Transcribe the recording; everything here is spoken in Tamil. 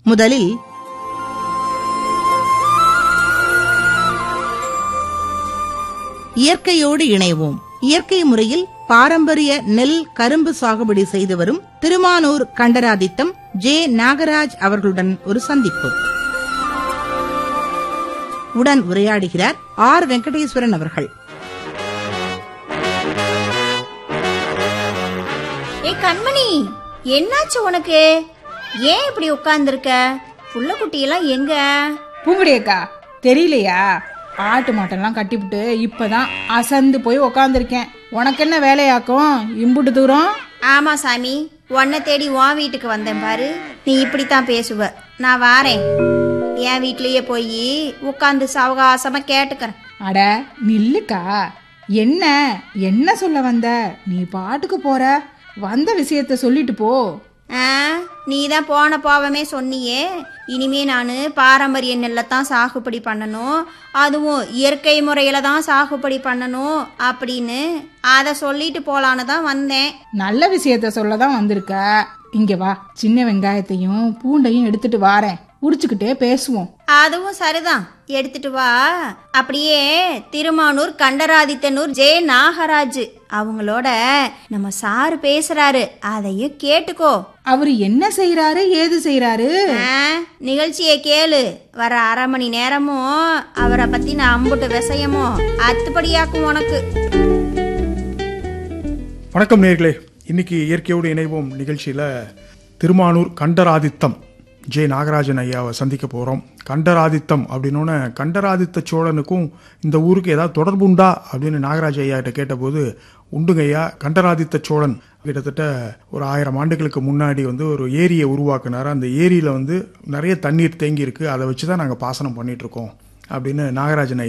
முதலில் இயற்கையோடு இணைவோம் இயற்கை முறையில் பாரம்பரிய நெல் கரும்பு சாகுபடி செய்து வரும் திருமானூர் கண்டராதித்தம் ஜே நாகராஜ் அவர்களுடன் ஒரு சந்திப்பு உடன் உரையாடுகிறார் ஆர் வெங்கடேஸ்வரன் அவர்கள் ஏ கண்மணி என்னாச்சு உனக்கு ஏன் இப்படி உட்கார்ந்துருக்க புள்ள குட்டியெல்லாம் எங்க பூங்குடி அக்கா தெரியலையா ஆட்டு மாட்டெல்லாம் கட்டிவிட்டு இப்பதான் அசந்து போய் உக்காந்துருக்கேன் உனக்கு என்ன வேலையாக்கும் இம்புட்டு தூரம் ஆமா சாமி உன்னை தேடி உன் வீட்டுக்கு வந்தேன் பாரு நீ இப்படித்தான் பேசுவ நான் வாரேன் என் வீட்லயே போய் உட்காந்து சவகாசமா கேட்டுக்கிறேன் அட நில்லுக்கா என்ன என்ன சொல்ல வந்த நீ பாட்டுக்கு போற வந்த விஷயத்த சொல்லிட்டு போ ஆ நீ தான் போன போவமே சொன்னியே இனிமே நான் பாரம்பரிய நெல்லை தான் சாகுபடி பண்ணணும் அதுவும் இயற்கை முறையில் தான் சாகுபடி பண்ணணும் அப்படின்னு அதை சொல்லிட்டு போலான்னு தான் வந்தேன் நல்ல விஷயத்த சொல்ல தான் வந்திருக்க இங்க வா சின்ன வெங்காயத்தையும் பூண்டையும் எடுத்துட்டு வாரேன் உரிச்சுக்கிட்டே பேசுவோம் அதுவும் சரிதான் எடுத்துட்டு வா அப்படியே திருமானூர் கண்டராதித்தனூர் ஜே நாகராஜ் அவங்களோட நம்ம சாரு பேசுறாரு அதையும் கேட்டுக்கோ அவரு என்ன செய்யறாரு ஏது செய்யறாரு ஆ, நிகழ்ச்சியை கேளு வர அரை மணி நேரமும் அவரை பத்தி நான் அம்புட்டு விஷயமும் அத்துப்படியாக்கும் உனக்கு வணக்கம் நேர்களே இன்னைக்கு இயற்கையோடு இணைவோம் நிகழ்ச்சியில் திருமானூர் கண்டராதித்தம் ஜே நாகராஜன் ஐயாவை சந்திக்க போகிறோம் கண்டராதித்தம் அப்படின்னோடனே கண்டராதித்த சோழனுக்கும் இந்த ஊருக்கு ஏதாவது தொடர்பு உண்டா அப்படின்னு நாகராஜ ஐயா கிட்ட கேட்டபோது உண்டுங்க ஐயா கண்டராதித்த சோழன் கிட்டத்தட்ட ஒரு ஆயிரம் ஆண்டுகளுக்கு முன்னாடி வந்து ஒரு ஏரியை உருவாக்குனார் அந்த ஏரியில் வந்து நிறைய தண்ணீர் தேங்கி இருக்கு அதை வச்சு தான் நாங்கள் பாசனம் பண்ணிட்டு இருக்கோம் அப்படின்னு நாகராஜன் ஐயா